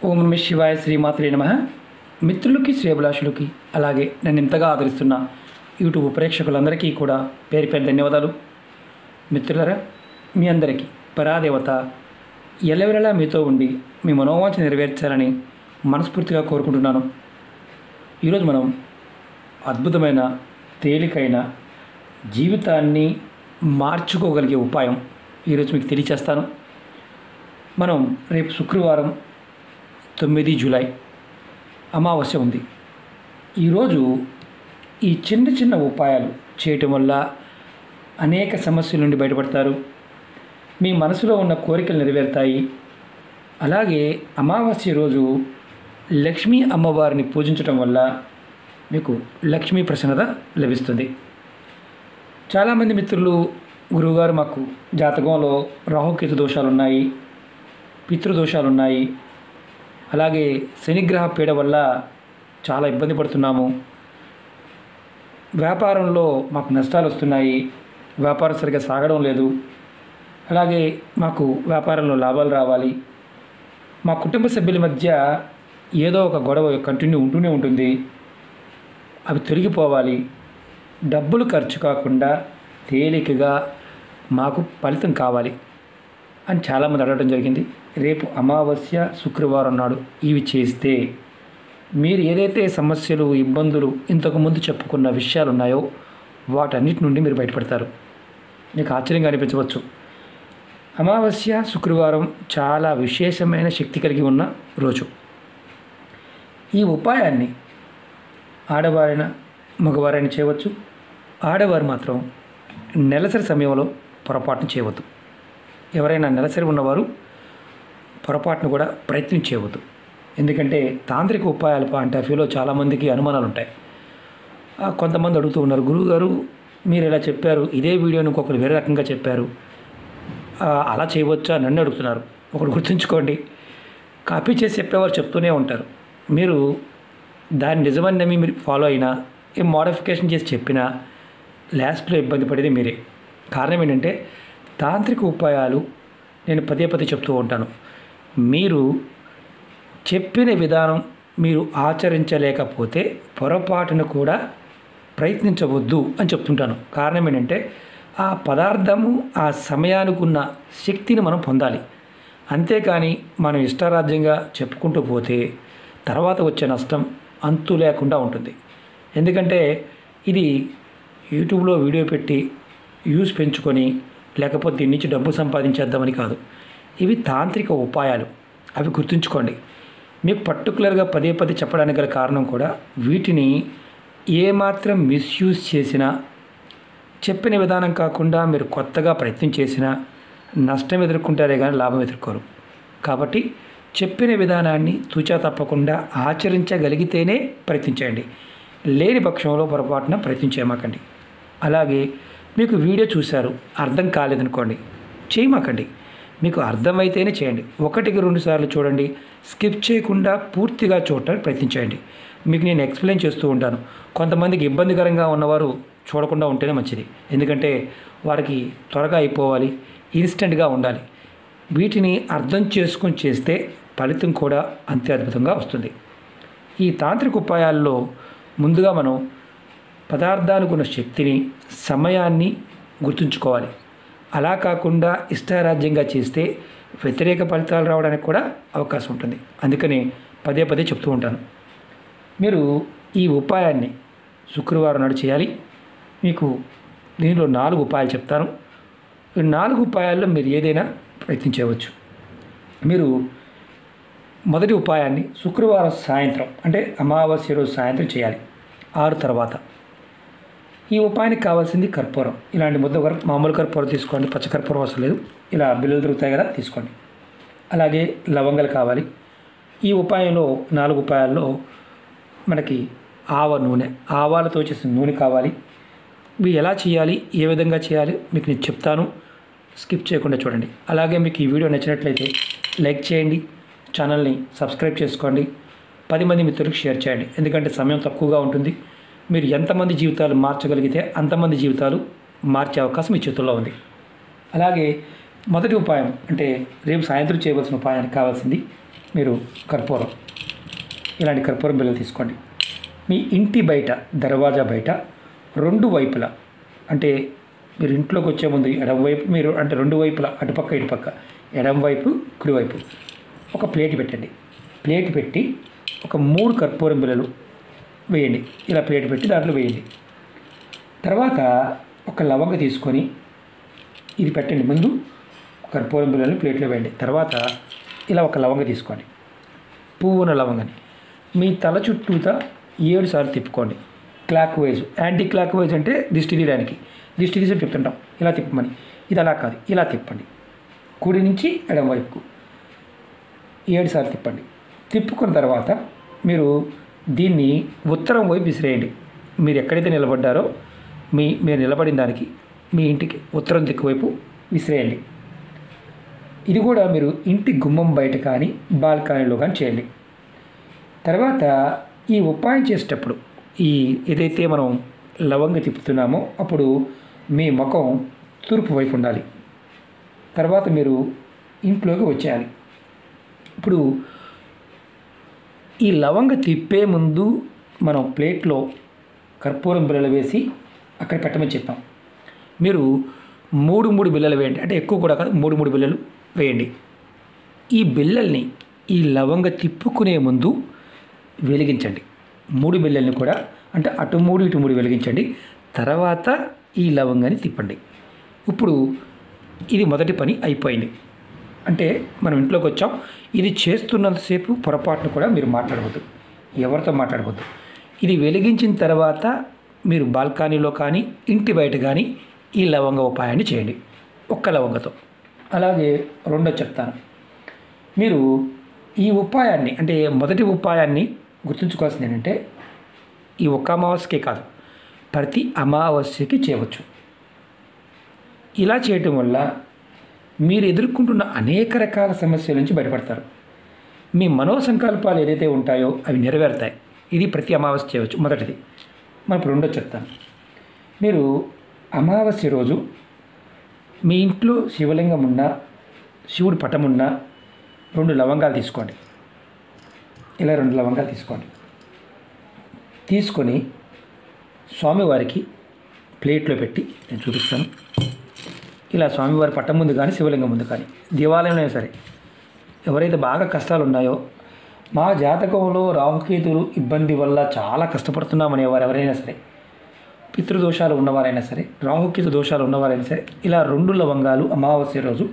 ఓం నమ శివాయ శ్రీమాత్రే నమ మిత్రులకి శ్రేభిలాషులకి అలాగే నన్ను ఇంతగా ఆదరిస్తున్న యూట్యూబ్ ప్రేక్షకులందరికీ కూడా పేరు పేరు ధన్యవాదాలు మిత్రులరా మీ అందరికీ పరాదేవత ఎల్లవెల్లలా మీతో ఉండి మీ మనోవాంఛ నెరవేర్చాలని మనస్ఫూర్తిగా కోరుకుంటున్నాను ఈరోజు మనం అద్భుతమైన తేలికైన జీవితాన్ని మార్చుకోగలిగే ఉపాయం ఈరోజు మీకు తెలియచేస్తాను మనం రేపు శుక్రవారం తొమ్మిది జూలై అమావాస్య ఉంది ఈరోజు ఈ చిన్న చిన్న ఉపాయాలు చేయటం వల్ల అనేక సమస్యల నుండి బయటపడతారు మీ మనసులో ఉన్న కోరికలు నెరవేరుతాయి అలాగే అమావాస్య రోజు లక్ష్మీ అమ్మవారిని పూజించటం వల్ల మీకు లక్ష్మీ ప్రసన్నత లభిస్తుంది చాలామంది మిత్రులు గురువుగారు మాకు జాతకంలో రాహుకేతు దోషాలు ఉన్నాయి పితృదోషాలు ఉన్నాయి అలాగే శనిగ్రహ పీడ వల్ల చాలా ఇబ్బంది పడుతున్నాము వ్యాపారంలో మాకు నష్టాలు వస్తున్నాయి వ్యాపారం సరిగ్గా సాగడం లేదు అలాగే మాకు వ్యాపారంలో లాభాలు రావాలి మా కుటుంబ సభ్యుల మధ్య ఏదో ఒక గొడవ కంటిన్యూ ఉంటూనే ఉంటుంది అవి తొలగిపోవాలి డబ్బులు ఖర్చు కాకుండా తేలికగా మాకు ఫలితం కావాలి అని చాలామంది అడగడం జరిగింది రేపు అమావాస్య శుక్రవారం నాడు ఇవి చేస్తే మీరు ఏదైతే సమస్యలు ఇబ్బందులు ఇంతకుముందు చెప్పుకున్న విషయాలు ఉన్నాయో వాటన్నిటి నుండి మీరు బయటపడతారు మీకు ఆశ్చర్యంగా అనిపించవచ్చు అమావాస్య శుక్రవారం చాలా విశేషమైన శక్తి కలిగి ఉన్న రోజు ఈ ఉపాయాన్ని ఆడవారైనా మగవారైనా చేయవచ్చు ఆడవారు మాత్రం నెలసరి సమయంలో పొరపాటును చేయవద్దు ఎవరైనా నెలసరి ఉన్నవారు పొరపాటును కూడా ప్రయత్నం చేయవద్దు ఎందుకంటే తాంత్రిక ఉపాయాల పాయింట్ ఆఫ్ వ్యూలో చాలామందికి అనుమానాలు ఉంటాయి ఆ, కొంతమంది అడుగుతూ ఉన్నారు గురువుగారు మీరు ఇలా చెప్పారు ఇదే వీడియోని ఇంకొకరు వేరే రకంగా చెప్పారు ఆ, అలా చేయవచ్చా నన్ను అడుగుతున్నారు ఒకటి గుర్తుంచుకోండి కాపీ చేసి చెప్పేవారు చెప్తూనే ఉంటారు మీరు దాని నిజమని నమ్మి మీరు ఫాలో అయినా ఏ మోడిఫికేషన్ చేసి చెప్పినా లాస్ట్లో ఇబ్బంది పడేది మీరే కారణం ఏంటంటే తాంత్రిక ఉపాయాలు నేను పదే పదే చెప్తూ ఉంటాను మీరు చెప్పిన విధానం మీరు ఆచరించలేకపోతే పొరపాటును కూడా ప్రయత్నించవద్దు అని చెప్తుంటాను కారణం ఏంటంటే ఆ పదార్థము ఆ సమయానికి ఉన్న శక్తిని మనం పొందాలి అంతేకాని మనం ఇష్టారాజ్యంగా చెప్పుకుంటూ పోతే తర్వాత వచ్చే నష్టం అంతు లేకుండా ఉంటుంది ఎందుకంటే ఇది యూట్యూబ్లో వీడియో పెట్టి వ్యూస్ పెంచుకొని లేకపోతే దీని నుంచి డబ్బు సంపాదించేద్దామని కాదు ఇవి తాంత్రిక ఉపాయాలు అవి గుర్తుంచుకోండి మీకు పర్టికులర్గా పదే పదే చెప్పడానికి గల కారణం కూడా వీటిని ఏమాత్రం మిస్యూజ్ చేసినా చెప్పిన విధానం కాకుండా మీరు కొత్తగా ప్రయత్నం చేసినా నష్టం ఎదుర్కొంటారే కానీ లాభం ఎదుర్కోరు కాబట్టి చెప్పిన విధానాన్ని తూచా తప్పకుండా ఆచరించగలిగితేనే ప్రయత్నించండి లేని పక్షంలో పొరపాటున ప్రయత్నించేయమాకండి అలాగే మీకు వీడియో చూశారు అర్థం కాలేదనుకోండి చేయమాకండి మీకు అర్థమైతేనే చేయండి ఒకటికి రెండు సార్లు చూడండి స్కిప్ చేయకుండా పూర్తిగా చూడటానికి ప్రయత్నించండి మీకు నేను ఎక్స్ప్లెయిన్ చేస్తూ ఉంటాను కొంతమందికి ఇబ్బందికరంగా ఉన్నవారు చూడకుండా ఉంటేనే మంచిది ఎందుకంటే వారికి త్వరగా అయిపోవాలి ఇన్స్టెంట్గా ఉండాలి వీటిని అర్థం చేసుకొని చేస్తే ఫలితం కూడా అంతే అద్భుతంగా వస్తుంది ఈ తాంత్రిక ఉపాయాల్లో ముందుగా మనం పదార్థానికి ఉన్న శక్తిని సమయాన్ని గుర్తుంచుకోవాలి అలా కాకుండా ఇష్టారాజ్యంగా చేస్తే వ్యతిరేక ఫలితాలు రావడానికి కూడా అవకాశం ఉంటుంది అందుకని పదే పదే చెప్తూ ఉంటాను మీరు ఈ ఉపాయాన్ని శుక్రవారం నాడు చేయాలి మీకు దీనిలో నాలుగు ఉపాయాలు చెప్తాను ఈ నాలుగు ఉపాయాల్లో మీరు ఏదైనా ప్రయత్నించవచ్చు మీరు మొదటి ఉపాయాన్ని శుక్రవారం సాయంత్రం అంటే అమావాస్య రోజు సాయంత్రం చేయాలి ఆరు తర్వాత ఈ ఉపాయానికి కావాల్సింది కర్పూరం ఇలాంటి ముద్ద కర్ మామూలు కర్పూరం తీసుకోండి పచ్చ కర్పూరం అవసరం లేదు ఇలా బిల్లులు దొరుకుతాయి కదా తీసుకోండి అలాగే లవంగాలు కావాలి ఈ ఉపాయంలో నాలుగు ఉపాయాల్లో మనకి ఆవ నూనె ఆవాలతో చేసిన నూనె కావాలి ఇవి ఎలా చేయాలి ఏ విధంగా చేయాలి మీకు నేను చెప్తాను స్కిప్ చేయకుండా చూడండి అలాగే మీకు ఈ వీడియో నచ్చినట్లయితే లైక్ చేయండి ఛానల్ని సబ్స్క్రైబ్ చేసుకోండి పది మంది మిత్రులకు షేర్ చేయండి ఎందుకంటే సమయం తక్కువగా ఉంటుంది మీరు ఎంతమంది జీవితాలు మార్చగలిగితే అంతమంది జీవితాలు మార్చే అవకాశం మీ చేతుల్లో ఉంది అలాగే మొదటి ఉపాయం అంటే రేపు సాయంత్రం చేయవలసిన ఉపాయానికి కావాల్సింది మీరు కర్పూరం ఇలాంటి కర్పూరం బిళ్ళలు తీసుకోండి మీ ఇంటి బయట దర్వాజా బయట రెండు వైపులా అంటే మీరు ఇంట్లోకి వచ్చే ముందు ఎడం వైపు మీరు అంటే రెండు వైపులా అటుపక్క ఇటుపక్క ఎడం వైపు కుడివైపు ఒక ప్లేట్ పెట్టండి ప్లేట్ పెట్టి ఒక మూడు కర్పూరం బిళ్ళలు వేయండి ఇలా ప్లేట్ పెట్టి దాంట్లో వేయండి తర్వాత ఒక లవంగ తీసుకొని ఇది పెట్టండి ముందు కర్పూరం బిళ్ళని ప్లేట్లో వేయండి తర్వాత ఇలా ఒక లవంగ తీసుకోండి పువ్వున లవంగని మీ తల చుట్టూతా ఏడు సార్లు తిప్పుకోండి clockwise anticlockwise అంటే దిష్టి తీయడానికి దిష్టి తీసి చెప్తుంటాం ఇలా తిప్పమని ఇది అలా కాదు ఇలా తిప్పండి కుడి నుంచి ఎడం వైపుకు ఏడు సార్లు తిప్పండి తిప్పుకున్న తర్వాత మీరు దీన్ని ఉత్తరం వైపు విసిరేయండి మీరు ఎక్కడైతే నిలబడ్డారో మీ మీరు నిలబడిన దానికి మీ ఇంటికి ఉత్తరం దిక్కు వైపు విసిరేయండి ఇది కూడా మీరు ఇంటి గుమ్మం బయట కానీ బాల్కనీలో కానీ చేయండి తర్వాత ఈ ఉపాయం చేసేటప్పుడు ఈ ఏదైతే మనం లవంగ తిప్పుతున్నామో అప్పుడు మీ ముఖం తూర్పు వైపు ఉండాలి తర్వాత మీరు ఇంట్లోకి వచ్చేయాలి ఇప్పుడు ఈ లవంగ తిప్పే ముందు మనం ప్లేట్లో కర్పూరం బిళ్ళలు వేసి అక్కడ పెట్టమని చెప్పాం మీరు మూడు మూడు బిళ్ళలు వేయండి అంటే ఎక్కువ కూడా కాదు మూడు మూడు బిళ్ళలు వేయండి ఈ బిళ్ళల్ని ఈ లవంగ తిప్పుకునే ముందు వెలిగించండి మూడు బిళ్ళల్ని కూడా అంటే అటు మూడు ఇటు మూడు వెలిగించండి తర్వాత ఈ లవంగాన్ని తిప్పండి ఇప్పుడు ఇది మొదటి పని అయిపోయింది అంటే మనం ఇంట్లోకి వచ్చాం ఇది చేస్తున్నంతసేపు పొరపాటును కూడా మీరు మాట్లాడవద్దు ఎవరితో మాట్లాడవద్దు ఇది వెలిగించిన తర్వాత మీరు బాల్కనీలో కానీ ఇంటి బయట కానీ ఈ లవంగ ఉపాయాన్ని చేయండి ఒక్క లవంగతో అలాగే రెండో చెప్తాను మీరు ఈ ఉపాయాన్ని అంటే మొదటి ఉపాయాన్ని గుర్తుంచుకోవాల్సింది ఏంటంటే ఈ ఒక్క అమావాస్యకే కాదు ప్రతి అమావాస్యకి చేయవచ్చు ఇలా చేయటం వల్ల మీరు ఎదుర్కొంటున్న అనేక రకాల సమస్యల నుంచి బయటపడతారు మీ మనోసంకల్పాలు ఏదైతే ఉంటాయో అవి నెరవేరుతాయి ఇది ప్రతి అమావాస్య చేయవచ్చు మొదటిది మనం ఇప్పుడు రెండో చెప్తాను మీరు అమావాస్య రోజు మీ ఇంట్లో శివలింగం ఉన్నా శివుడి పటం ఉన్నా రెండు లవంగాలు తీసుకోండి ఇలా రెండు లవంగాలు తీసుకోండి తీసుకొని స్వామివారికి ప్లేట్లో పెట్టి నేను చూపిస్తాను ఇలా స్వామివారి పట్టం ముందు కానీ శివలింగం ముందు కానీ దేవాలయంలో సరే ఎవరైతే బాగా కష్టాలు ఉన్నాయో మా జాతకంలో రాహుకేతులు ఇబ్బంది వల్ల చాలా కష్టపడుతున్నామనే వారు ఎవరైనా సరే పితృదోషాలు ఉన్నవారైనా సరే రాహుకేతు దోషాలు ఉన్నవారైనా సరే ఇలా రెండు లవంగాలు అమావాస్య రోజు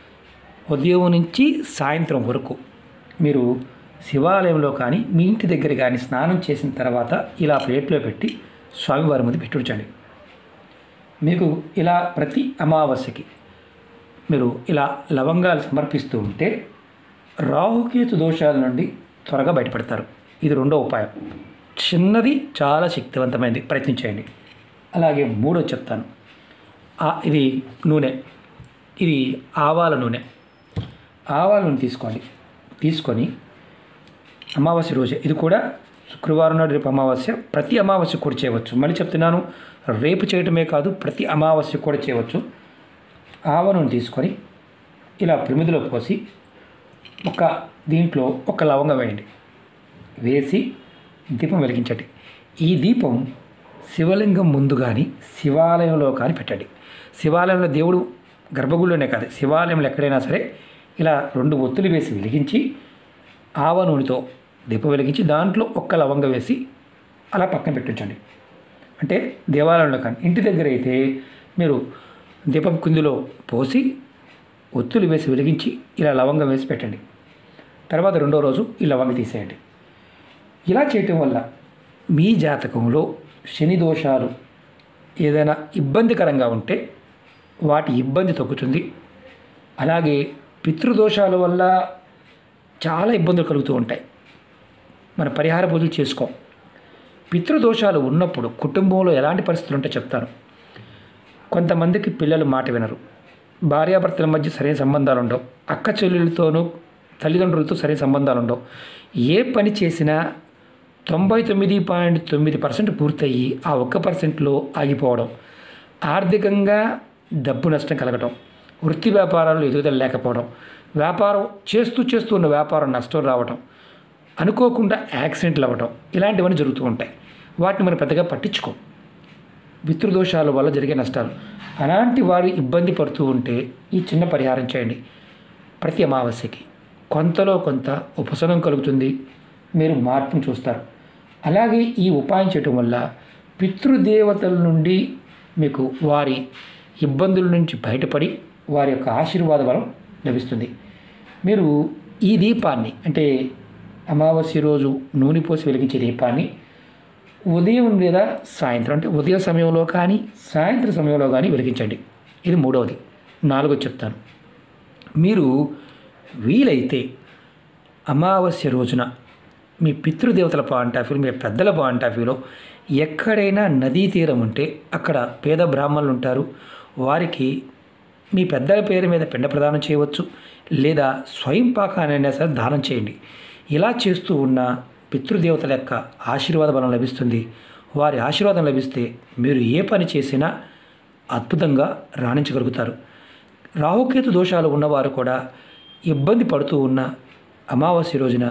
ఉదయం నుంచి సాయంత్రం వరకు మీరు శివాలయంలో కానీ మీ ఇంటి దగ్గర కానీ స్నానం చేసిన తర్వాత ఇలా ప్లేట్లో పెట్టి స్వామివారి ముందు పెట్టుడ్చండి మీకు ఇలా ప్రతి అమావాస్యకి మీరు ఇలా లవంగాలు సమర్పిస్తూ ఉంటే రాహుకేతు దోషాల నుండి త్వరగా బయటపడతారు ఇది రెండో ఉపాయం చిన్నది చాలా శక్తివంతమైనది ప్రయత్నించేయండి అలాగే మూడో చెప్తాను ఆ- ఇది నూనె ఇది ఆవాల నూనె ఆవాల నూనె తీసుకోండి తీసుకొని అమావాస్య రోజే ఇది కూడా శుక్రవారం నాడు రేపు అమావాస్య ప్రతి అమావాస్య కూడా చేయవచ్చు మళ్ళీ చెప్తున్నాను రేపు చేయటమే కాదు ప్రతి అమావాస్య కూడా చేయవచ్చు ఆవ నూనె తీసుకొని ఇలా ప్రమిదిలో పోసి ఒక దీంట్లో ఒక లవంగం వేయండి వేసి దీపం వెలిగించండి ఈ దీపం శివలింగం ముందు కానీ శివాలయంలో కానీ పెట్టండి శివాలయంలో దేవుడు గర్భగుడిలోనే కాదు శివాలయంలో ఎక్కడైనా సరే ఇలా రెండు ఒత్తులు వేసి వెలిగించి ఆవ నూనెతో దీపం వెలిగించి దాంట్లో ఒక్క లవంగ వేసి అలా పక్కన పెట్టించండి అంటే దేవాలయంలో కానీ ఇంటి దగ్గర అయితే మీరు దీపం కుందిలో పోసి ఒత్తులు వేసి వెలిగించి ఇలా లవంగం వేసి పెట్టండి తర్వాత రెండో రోజు ఈ లవంగ తీసేయండి ఇలా చేయటం వల్ల మీ జాతకంలో శని దోషాలు ఏదైనా ఇబ్బందికరంగా ఉంటే వాటి ఇబ్బంది తగ్గుతుంది అలాగే పితృదోషాల వల్ల చాలా ఇబ్బందులు కలుగుతూ ఉంటాయి మన పరిహార పూజలు చేసుకోం పితృదోషాలు ఉన్నప్పుడు కుటుంబంలో ఎలాంటి పరిస్థితులు ఉంటే చెప్తాను కొంతమందికి పిల్లలు మాట వినరు భార్యాభర్తల మధ్య సరైన సంబంధాలు ఉండవు అక్క చెల్లెలతోనూ తల్లిదండ్రులతో సరైన సంబంధాలు ఉండవు ఏ పని చేసినా తొంభై తొమ్మిది పాయింట్ తొమ్మిది పర్సెంట్ పూర్తయ్యి ఆ ఒక్క పర్సెంట్లో ఆగిపోవడం ఆర్థికంగా డబ్బు నష్టం కలగడం వృత్తి వ్యాపారాలు ఎదుగుదల లేకపోవడం వ్యాపారం చేస్తూ చేస్తూ ఉన్న వ్యాపారం నష్టం రావటం అనుకోకుండా యాక్సిడెంట్లు అవ్వటం ఇలాంటివన్నీ జరుగుతూ ఉంటాయి వాటిని మనం పెద్దగా పట్టించుకోం పితృదోషాల వల్ల జరిగే నష్టాలు అలాంటి వారు ఇబ్బంది పడుతూ ఉంటే ఈ చిన్న పరిహారం చేయండి ప్రతి అమావాస్యకి కొంతలో కొంత ఉపశమనం కలుగుతుంది మీరు మార్పును చూస్తారు అలాగే ఈ ఉపాయం చేయటం వల్ల పితృదేవతల నుండి మీకు వారి ఇబ్బందుల నుంచి బయటపడి వారి యొక్క ఆశీర్వాద బలం లభిస్తుంది మీరు ఈ దీపాన్ని అంటే అమావాస్య రోజు నూనె పోసి వెలిగించే దీపాన్ని ఉదయం లేదా సాయంత్రం అంటే ఉదయం సమయంలో కానీ సాయంత్రం సమయంలో కానీ వెలిగించండి ఇది మూడవది నాలుగోది చెప్తాను మీరు వీలైతే అమావాస్య రోజున మీ పితృదేవతల పాయింట్ ఆఫ్ వ్యూ మీ పెద్దల పాయింట్ ఆఫ్ వ్యూలో ఎక్కడైనా నదీ తీరం ఉంటే అక్కడ పేద బ్రాహ్మణులు ఉంటారు వారికి మీ పెద్దల పేరు మీద పిండ ప్రదానం చేయవచ్చు లేదా స్వయం పాకానైనా సరే దానం చేయండి ఇలా చేస్తూ ఉన్న పితృదేవతల యొక్క ఆశీర్వాద బలం లభిస్తుంది వారి ఆశీర్వాదం లభిస్తే మీరు ఏ పని చేసినా అద్భుతంగా రాణించగలుగుతారు రాహుకేతు దోషాలు ఉన్నవారు కూడా ఇబ్బంది పడుతూ ఉన్న అమావాస్య రోజున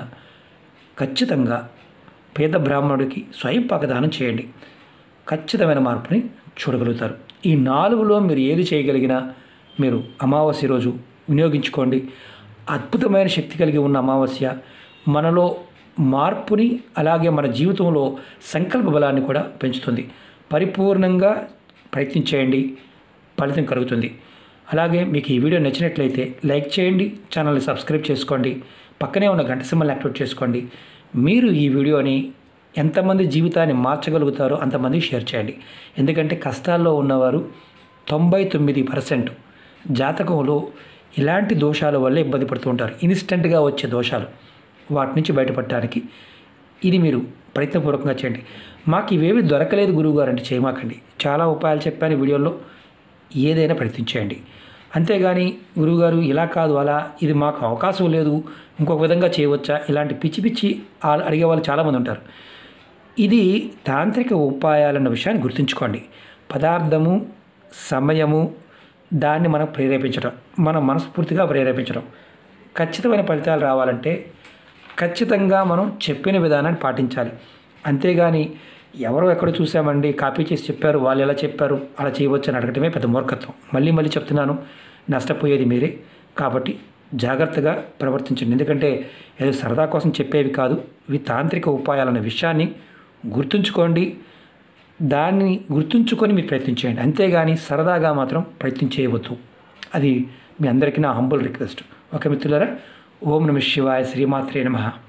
ఖచ్చితంగా పేద బ్రాహ్మణుడికి స్వయం పాకదానం చేయండి ఖచ్చితమైన మార్పుని చూడగలుగుతారు ఈ నాలుగులో మీరు ఏది చేయగలిగినా మీరు అమావాస్య రోజు వినియోగించుకోండి అద్భుతమైన శక్తి కలిగి ఉన్న అమావాస్య మనలో మార్పుని అలాగే మన జీవితంలో సంకల్ప బలాన్ని కూడా పెంచుతుంది పరిపూర్ణంగా ప్రయత్నించేయండి ఫలితం కలుగుతుంది అలాగే మీకు ఈ వీడియో నచ్చినట్లయితే లైక్ చేయండి ఛానల్ని సబ్స్క్రైబ్ చేసుకోండి పక్కనే ఉన్న గంట సింబల్ని యాక్టివేట్ చేసుకోండి మీరు ఈ వీడియోని ఎంతమంది జీవితాన్ని మార్చగలుగుతారో అంతమందికి షేర్ చేయండి ఎందుకంటే కష్టాల్లో ఉన్నవారు తొంభై తొమ్మిది పర్సెంట్ జాతకంలో ఇలాంటి దోషాల వల్ల ఇబ్బంది పడుతూ ఉంటారు ఇన్స్టెంట్గా వచ్చే దోషాలు వాటి నుంచి బయటపడటానికి ఇది మీరు ప్రయత్నపూర్వకంగా చేయండి మాకు ఇవేవి దొరకలేదు గురువుగారు అంటే చేయమాకండి చాలా ఉపాయాలు చెప్పాను ఈ వీడియోలో ఏదైనా ప్రయత్నించేయండి అంతేగాని గురువుగారు ఇలా కాదు అలా ఇది మాకు అవకాశం లేదు ఇంకొక విధంగా చేయవచ్చా ఇలాంటి పిచ్చి పిచ్చి ఆ- అడిగే వాళ్ళు చాలామంది ఉంటారు ఇది తాంత్రిక ఉపాయాలన్న విషయాన్ని గుర్తుంచుకోండి పదార్థము సమయము దాన్ని మనం ప్రేరేపించడం మనం మనస్ఫూర్తిగా ప్రేరేపించడం ఖచ్చితమైన ఫలితాలు రావాలంటే ఖచ్చితంగా మనం చెప్పిన విధానాన్ని పాటించాలి అంతేగాని ఎవరో ఎక్కడ చూసామండి కాపీ చేసి చెప్పారు వాళ్ళు ఎలా చెప్పారు అలా చేయవచ్చు అని అడగటమే పెద్ద మూర్ఖత్వం మళ్ళీ మళ్ళీ చెప్తున్నాను నష్టపోయేది మీరే కాబట్టి జాగ్రత్తగా ప్రవర్తించండి ఎందుకంటే ఏదో సరదా కోసం చెప్పేవి కాదు ఇవి తాంత్రిక ఉపాయాలన్న విషయాన్ని గుర్తుంచుకోండి దాన్ని గుర్తుంచుకొని మీరు ప్రయత్నించేయండి అంతేగాని సరదాగా మాత్రం ప్రయత్నం చేయవద్దు అది మీ అందరికీ నా హంబుల్ రిక్వెస్ట్ ఓకే మిత్రులారా ఓం నమ శివాయ శ్రీమాత్రే నమః